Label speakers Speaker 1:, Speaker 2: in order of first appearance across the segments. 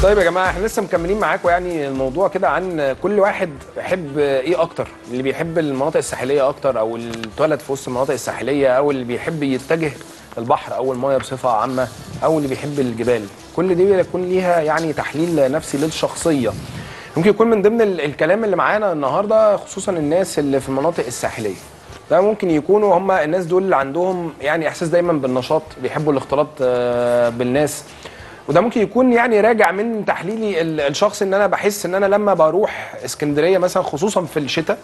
Speaker 1: طيب يا جماعه احنا لسه مكملين معاكم يعني الموضوع كده عن كل واحد يحب ايه اكتر اللي بيحب المناطق الساحليه اكتر او اللي اتولد في وسط المناطق الساحليه او اللي بيحب يتجه البحر او المايه بصفه عامه او اللي بيحب الجبال كل دي بيكون ليها يعني تحليل نفسي للشخصيه ممكن يكون من ضمن ال- الكلام اللي معانا النهارده خصوصا الناس اللي في المناطق الساحليه ده ممكن يكونوا هم الناس دول اللي عندهم يعني احساس دايما بالنشاط بيحبوا الاختلاط آه، بالناس وده ممكن يكون يعني راجع من تحليلي ال- الشخصي ان انا بحس ان انا لما بروح اسكندريه مثلا خصوصا في الشتاء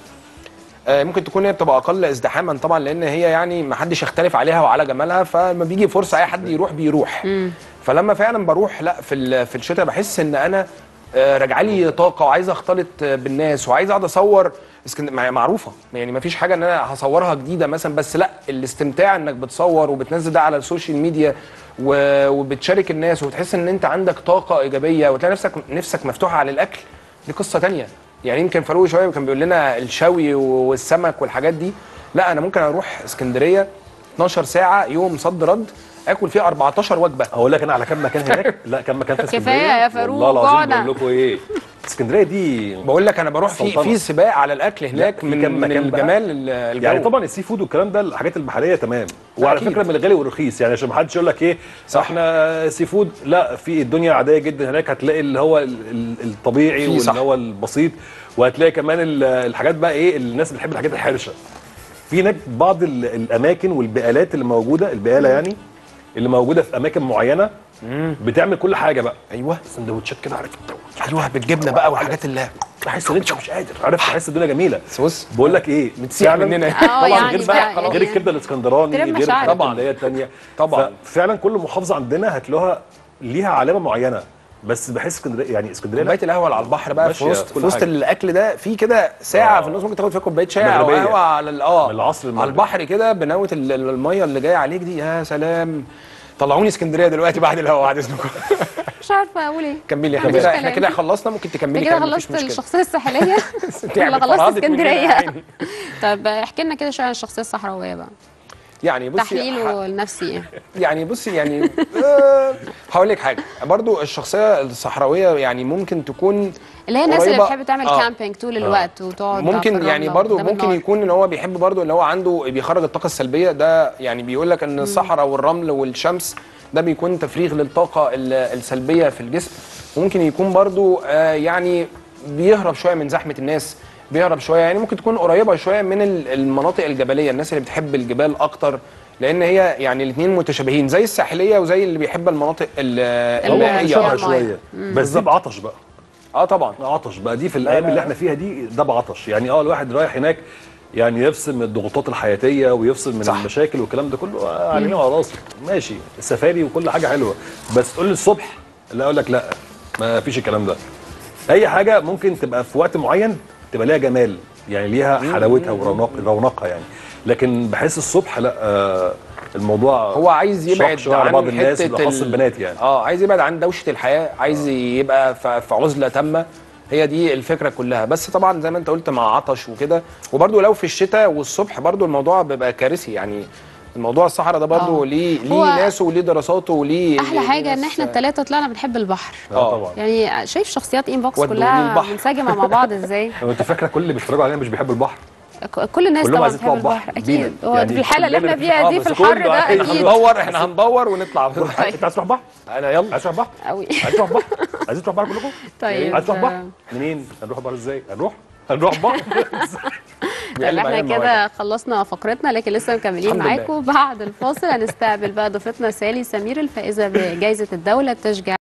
Speaker 1: آه، ممكن تكون هي بتبقى اقل ازدحاما طبعا لان هي يعني ما حدش يختلف عليها وعلى جمالها فلما بيجي فرصه اي حد يروح بيروح فلما فعلا بروح لا في ال- في الشتاء بحس ان انا آه، راجعه لي طاقه وعايز اختلط آه، بالناس وعايز اقعد اصور اسكند... مع- معروفه يعني ما فيش حاجه ان انا هصورها جديده مثلا بس لا الاستمتاع انك بتصور وبتنزل ده على السوشيال ميديا و... وبتشارك الناس وبتحس ان انت عندك طاقه ايجابيه وتلاقي نفسك نفسك مفتوحه على الاكل دي قصه تانية يعني يمكن فاروق شويه كان بيقول لنا الشوي والسمك والحاجات دي لا انا ممكن اروح اسكندريه 12 ساعه يوم صد رد اكل فيه 14 وجبه
Speaker 2: هقول لك انا على كام مكان هناك لا كام مكان في اسكندريه
Speaker 3: كفاية يا فاروق،
Speaker 2: والله العظيم
Speaker 3: جوعنا.
Speaker 2: بقول لكم ايه اسكندريه دي
Speaker 1: بقول لك انا بروح في
Speaker 2: سلطنة.
Speaker 1: في سباق على الاكل هناك
Speaker 2: في
Speaker 1: من
Speaker 2: كام
Speaker 1: من
Speaker 2: مكان بقى؟
Speaker 1: الجمال ال- الجو
Speaker 2: يعني طبعا السي فود والكلام ده الحاجات البحريه تمام وعلى
Speaker 1: أكيد.
Speaker 2: فكره من الغالي والرخيص يعني عشان ما حدش يقول لك ايه
Speaker 1: صح.
Speaker 2: احنا سي فود لا في الدنيا عاديه جدا هناك هتلاقي اللي هو ال- ال- الطبيعي
Speaker 1: في صح.
Speaker 2: واللي هو البسيط وهتلاقي كمان ال- الحاجات بقى ايه الناس اللي بتحب الحاجات الحرشه في هناك بعض ال- الاماكن والبقالات اللي موجوده البقاله يعني اللي موجوده في اماكن معينه بتعمل كل حاجه بقى
Speaker 1: ايوه
Speaker 2: سندوتشات كده عارف
Speaker 1: ايوه بالجبنه بقى والحاجات اللي
Speaker 2: تحس ان انت مش قادر عارف تحس الدنيا جميله
Speaker 1: بص
Speaker 2: بقول لك ايه
Speaker 1: بتسيح
Speaker 2: فعلاً-
Speaker 1: مننا
Speaker 3: اه
Speaker 2: طبعا
Speaker 3: يعني
Speaker 2: غير بقى
Speaker 3: ده-
Speaker 2: غير الكبده الاسكندراني
Speaker 3: ترم
Speaker 2: غير
Speaker 3: مشاعر.
Speaker 2: الحاجات
Speaker 1: طبعاً.
Speaker 2: اللي هي الثانيه
Speaker 1: طبعاً.
Speaker 2: فعلا كل محافظه عندنا هتلاقوها ليها علامه معينه بس بحس اسكندريه يعني اسكندريه
Speaker 1: كوبايه
Speaker 2: لا
Speaker 1: القهوه اللي على البحر بقى في
Speaker 2: ماشية
Speaker 1: وسط
Speaker 2: في
Speaker 1: في
Speaker 2: كل
Speaker 1: وسط
Speaker 2: حاجة.
Speaker 1: الاكل ده في كده ساعه
Speaker 2: آه.
Speaker 1: في النص ممكن تاخد فيها كوبايه شاي او
Speaker 2: مغربية.
Speaker 1: قهوه على ال- اه
Speaker 2: من العصر
Speaker 1: على
Speaker 2: المغربي.
Speaker 1: البحر كده بنوه ال- ال- الميه اللي جايه عليك دي يا سلام طلعوني اسكندريه دلوقتي بعد الهوا بعد اذنكم
Speaker 3: مش عارفه اقول ايه
Speaker 1: كملي احنا
Speaker 3: مفيش
Speaker 1: كده احنا
Speaker 3: كلام.
Speaker 1: كده خلصنا ممكن
Speaker 3: انت
Speaker 1: تكملي
Speaker 3: كده
Speaker 1: كلام، مفيش
Speaker 3: خلصت
Speaker 1: مشكلة.
Speaker 3: الشخصيه الساحليه ولا
Speaker 1: تعبت،
Speaker 3: خلصت
Speaker 1: فرهدت مننا يا
Speaker 3: اسكندريه
Speaker 1: عيني.
Speaker 3: طب احكي لنا كده شويه عن الشخصيه الصحراويه بقى
Speaker 1: يعني بصي ح-
Speaker 3: تحليله النفسي ايه
Speaker 1: يعني بصي يعني آه، هقول لك حاجه برضو الشخصيه الصحراويه يعني ممكن تكون
Speaker 3: اللي هي الناس اللي
Speaker 1: قريبة-
Speaker 3: بتحب تعمل
Speaker 1: آه.
Speaker 3: كامبينج طول الوقت وتقعد في
Speaker 1: ممكن يعني
Speaker 3: الرملة
Speaker 1: برضو
Speaker 3: قدام
Speaker 1: ممكن
Speaker 3: النار.
Speaker 1: يكون ان هو بيحب برضو اللي هو عنده بيخرج الطاقه السلبيه ده يعني بيقول لك ان الصحراء والرمل والشمس ده بيكون تفريغ للطاقه ال- السلبيه في الجسم ممكن يكون برضو آه، يعني بيهرب شويه من زحمه الناس بيهرب شويه يعني ممكن تكون قريبه شويه من ال- المناطق الجبليه الناس اللي بتحب الجبال اكتر لان هي يعني الاثنين متشابهين زي الساحليه وزي اللي بيحب المناطق ال-
Speaker 2: هو
Speaker 1: المائيه
Speaker 3: فيها
Speaker 2: شبه
Speaker 3: مية.
Speaker 2: شويه بس دي بعطش بقى
Speaker 1: اه طبعا
Speaker 2: عطش بقى دي في الايام
Speaker 1: لا.
Speaker 2: اللي احنا فيها دي ده بعطش يعني اه الواحد رايح هناك يعني يفصل من الضغوطات الحياتيه ويفصل من
Speaker 1: صح.
Speaker 2: صح. المشاكل والكلام ده كله آه، علينا وعلى راسي ماشي السفاري وكل حاجه حلوه بس تقول لي الصبح لا اقول لك لا ما فيش الكلام ده اي حاجه ممكن تبقى في وقت معين تبقى ليها جمال يعني ليها حلاوتها ورونق رونقها يعني لكن بحس الصبح لا آه الموضوع
Speaker 1: هو عايز
Speaker 2: شاق
Speaker 1: يبعد
Speaker 2: شوية على
Speaker 1: عن
Speaker 2: بعض الناس
Speaker 1: حتة
Speaker 2: بالاخص
Speaker 1: ال-
Speaker 2: البنات يعني
Speaker 1: اه عايز يبعد عن دوشه الحياه عايز يبقى ف- في عزله تامه هي دي الفكره كلها بس طبعا زي ما انت قلت مع عطش وكده وبرده لو في الشتاء والصبح برده الموضوع بيبقى كارثي يعني الموضوع الصحراء ده برده
Speaker 3: آه.
Speaker 1: ليه ليه
Speaker 3: هو
Speaker 1: ناسه وليه دراساته وليه
Speaker 3: احلى
Speaker 1: ليه
Speaker 3: حاجه ان
Speaker 1: ناس-
Speaker 3: احنا الثلاثه طلعنا بنحب البحر
Speaker 2: اه طبعا
Speaker 3: يعني شايف شخصيات انبوكس
Speaker 1: ودوني
Speaker 3: كلها
Speaker 1: البحر.
Speaker 3: منسجمه مع بعض ازاي
Speaker 2: هو انت فاكره كل اللي بيتفرجوا علينا مش بيحبوا البحر
Speaker 3: ك- كل الناس
Speaker 2: كلهم
Speaker 3: طبعا
Speaker 2: عايزين
Speaker 3: بتحب
Speaker 2: يطلعوا
Speaker 3: البحر
Speaker 2: البحر
Speaker 3: اكيد
Speaker 2: بينا.
Speaker 3: هو
Speaker 2: يعني
Speaker 3: في الحاله اللي احنا
Speaker 2: كلنا
Speaker 3: فيها
Speaker 1: آه،
Speaker 3: دي في
Speaker 1: بس
Speaker 3: الحر
Speaker 2: كله
Speaker 3: ده
Speaker 2: عايز
Speaker 3: اكيد
Speaker 1: هندور احنا هندور ونطلع
Speaker 2: انت عايز تروح بحر؟
Speaker 1: انا يلا
Speaker 2: عايز تروح بحر؟
Speaker 3: قوي
Speaker 2: عايز تروح بحر؟ عايزين تروح بحر كلكم؟
Speaker 3: طيب
Speaker 2: عايز تروح بحر؟
Speaker 3: آه،
Speaker 2: منين؟ هنروح بحر ازاي؟ هنروح؟ هنروح بحر؟
Speaker 3: طيب
Speaker 1: بيقلب
Speaker 3: احنا
Speaker 1: علينا
Speaker 3: كده خلصنا فقرتنا لكن لسه مكملين
Speaker 1: الحمد لله.
Speaker 3: معاكم بعد الفاصل هنستقبل بقى ضيفتنا سالي سمير الفائزه بجائزه الدوله التشجيع